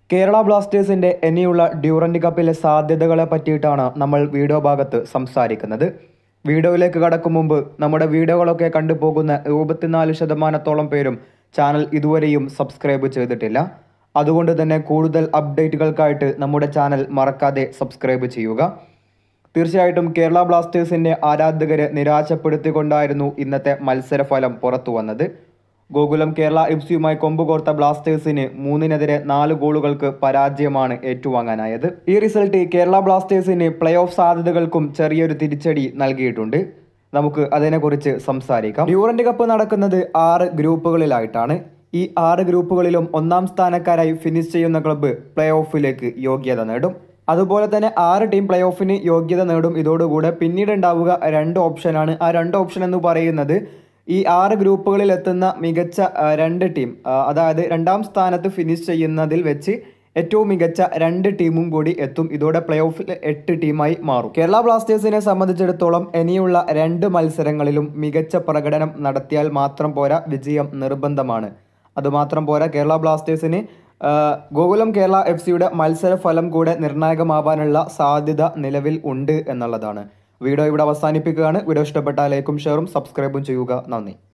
കേരള ബ്ലാസ്റ്റേഴ്സിന്റെ ഇനിയുള്ള ഡ്യൂറന്റ് കപ്പിലെ സാധ്യതകളെ പറ്റിയിട്ടാണ് നമ്മൾ വീഡിയോ ഭാഗത്ത് സംസാരിക്കുന്നത് വീഡിയോയിലേക്ക് കടക്കും മുമ്പ് നമ്മുടെ വീഡിയോകളൊക്കെ കണ്ടുപോകുന്ന എഴുപത്തിനാല് ശതമാനത്തോളം പേരും ചാനൽ ഇതുവരെയും സബ്സ്ക്രൈബ് ചെയ്തിട്ടില്ല അതുകൊണ്ട് തന്നെ കൂടുതൽ അപ്ഡേറ്റുകൾക്കായിട്ട് നമ്മുടെ ചാനൽ മറക്കാതെ സബ്സ്ക്രൈബ് ചെയ്യുക തീർച്ചയായിട്ടും കേരള ബ്ലാസ്റ്റേഴ്സിന്റെ ആരാധകരെ നിരാശപ്പെടുത്തിക്കൊണ്ടായിരുന്നു ഇന്നത്തെ മത്സരഫലം പുറത്തു വന്നത് ഗോകുലം കേരള എഫ് സിയുമായി കൊമ്പുകോർത്ത ബ്ലാസ്റ്റേഴ്സിന് മൂന്നിനെതിരെ നാല് ഗോളുകൾക്ക് പരാജയമാണ് ഏറ്റുവാങ്ങാനായത് ഈ റിസൾട്ട് കേരള ബ്ലാസ്റ്റേഴ്സിന് പ്ലേ ഓഫ് സാധ്യതകൾക്കും ചെറിയൊരു തിരിച്ചടി നൽകിയിട്ടുണ്ട് നമുക്ക് അതിനെക്കുറിച്ച് സംസാരിക്കാം ഡ്യൂറന്റ് കപ്പ് നടക്കുന്നത് ആറ് ഗ്രൂപ്പുകളിലായിട്ടാണ് ഈ ആറ് ഗ്രൂപ്പുകളിലും ഒന്നാം സ്ഥാനക്കാരായി ഫിനിഷ് ചെയ്യുന്ന ക്ലബ്ബ് പ്ലേ ഓഫിലേക്ക് യോഗ്യത നേടും അതുപോലെ തന്നെ ആറ് ടീം പ്ലേ ഓഫിന് യോഗ്യത നേടും ഇതോടുകൂടെ പിന്നീട് ഉണ്ടാവുക രണ്ട് ഓപ്ഷനാണ് ആ രണ്ട് ഓപ്ഷൻ എന്ന് പറയുന്നത് ഈ ആറ് ഗ്രൂപ്പുകളിൽ എത്തുന്ന മികച്ച ആ, രണ്ട് ടീം ആ, അതായത് രണ്ടാം സ്ഥാനത്ത് ഫിനിഷ് ചെയ്യുന്നതിൽ വെച്ച് ഏറ്റവും മികച്ച രണ്ട് ടീമും കൂടി എത്തും ഇതോടെ പ്ലേ ഓഫിൽ എട്ട് ടീമായി മാറും കേരള ബ്ലാസ്റ്റേഴ്സിനെ സംബന്ധിച്ചിടത്തോളം ഇനിയുള്ള രണ്ട് മത്സരങ്ങളിലും മികച്ച പ്രകടനം നടത്തിയാൽ മാത്രം പോരാ വിജയം നിർബന്ധമാണ് അതുമാത്രം പോരാ കേരള ബ്ലാസ്റ്റേഴ്സിന് ആ, ഗോകുലം കേരള എഫ് സിയുടെ മത്സരഫലം കൂടെ നിർണായകമാവാനുള്ള സാധ്യത നിലവിൽ ഉണ്ട് എന്നുള്ളതാണ് വീഡിയോ ഇവിടെ അവസാനിപ്പിക്കുകയാണ് വീഡിയോ ഇഷ്ടപ്പെട്ടാൽ ലൈക്കും ഷെയറും സബ്സ്ക്രൈബും ചെയ്യുക നന്ദി